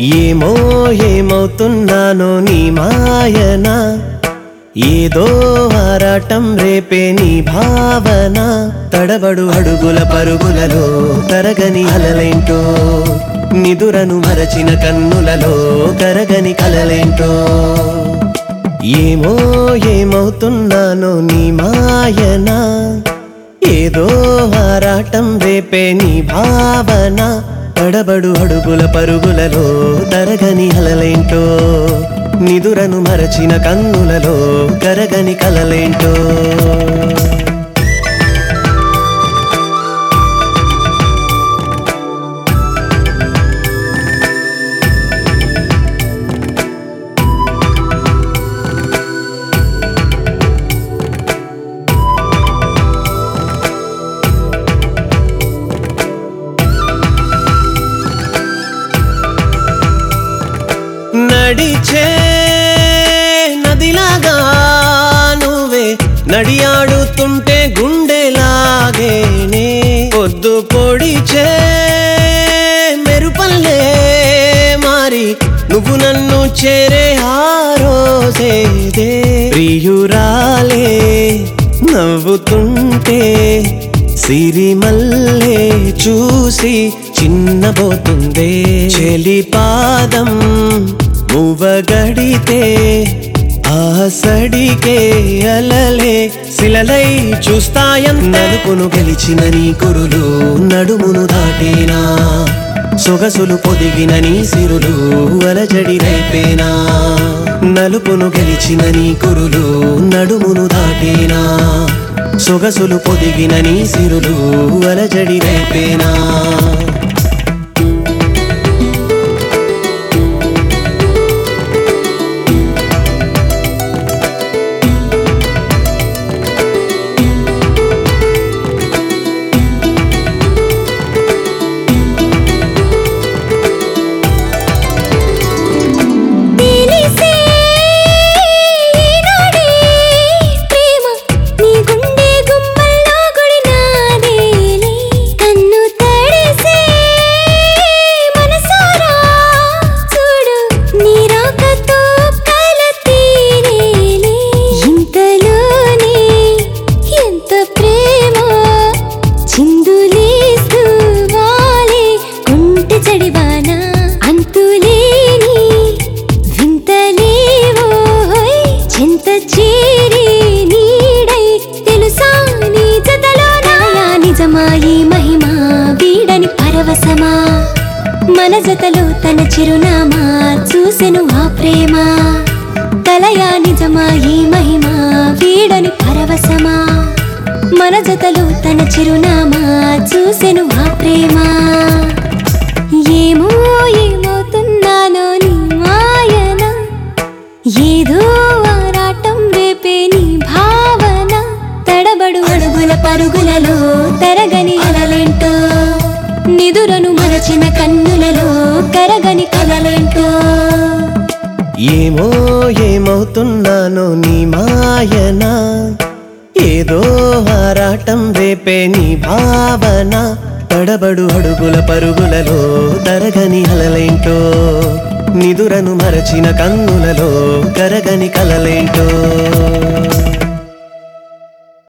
ఏమో ఏమవుతున్నానో నీ మాయన ఏదో ఆరాటం రేపే నీ భావన తడబడు అడుగుల పరుగులలో తరగని అలలేంటో నిదురను మరచిన కన్నులలో కరగని కలలేంటో ఏమో ఏమవుతున్నానో నీ మాయన ఏదో ఆరాటం రేపే నీ భావన తడబడు అడుగుల పరుగులలో తరగని అలలేంటో నిదురను మరచిన కన్నులలో కరగని కలలేంటో నడిచే నదిలాగా నువ్వే నడియాడుతుంటే గుండెలాగేనే పొద్దు పొడిచే మెరుపల్లే మారి నువ్వు నన్ను చేరే ఆ రోజేదే ప్రియురాలే నవ్వుతుంటే సిరిమల్లే చూసి చిన్నబోతుందే చెలి పాదం మువ్వగడితే ఆసడికే అలలే శిలలై చూస్తాయం నలుపును గెలిచిన నీ కురులు నడుమును దాటేనా సొగసులు పొదిగిన నీ సిరులు అలజడి రేపేనా నలుపును గెలిచిన నీ కురులు నడుమును దాటేనా సొగసులు పొదిగిన నీ సిరులు అలజడి రేపేనా తెలిసే ఈనాడే ప్రేమ నీ గుండె గుమ్మల్లో గుడినాదేలే కన్ను తడిసే మనసారా చూడు నీ రాకతో కలతీరేలే ఇంతలోనే ఎంత ప్రేమ చిందులేస్తూ వాలే కుంటి చెడివానా అంతులేని వింతలేవోయ్ చింత చేరి నీడై తెలుసా నీ జతలో నాయా నిజమాయి మహిమా వీడని పరవశమా మన జతలో తన చిరునామా చూసెను ఆ ప్రేమ కలయా నిజమాయి మహిమా వీడని పరవశమా మన జతలో తన చిరునామా చూసెను ఆ ప్రేమ ఏమో ఏమవుతున్నానో నీ మాయన ఏదో ఆరాటం రేపే నీ భావన తడబడు అడుగుల పరుగులలో తరగని అలలేంటో నిదురను మరచిన కన్నులలో కరగని కలలేంటో ఏమో ఏమవుతున్నానో నీ మాయన ఏదో ఆరాటం రేపే నీ భావన తడబడు అడుగుల పరుగులలో తరగని అలలేంటో నిదురను మరచిన కన్నులలో కరగని కలలేంటో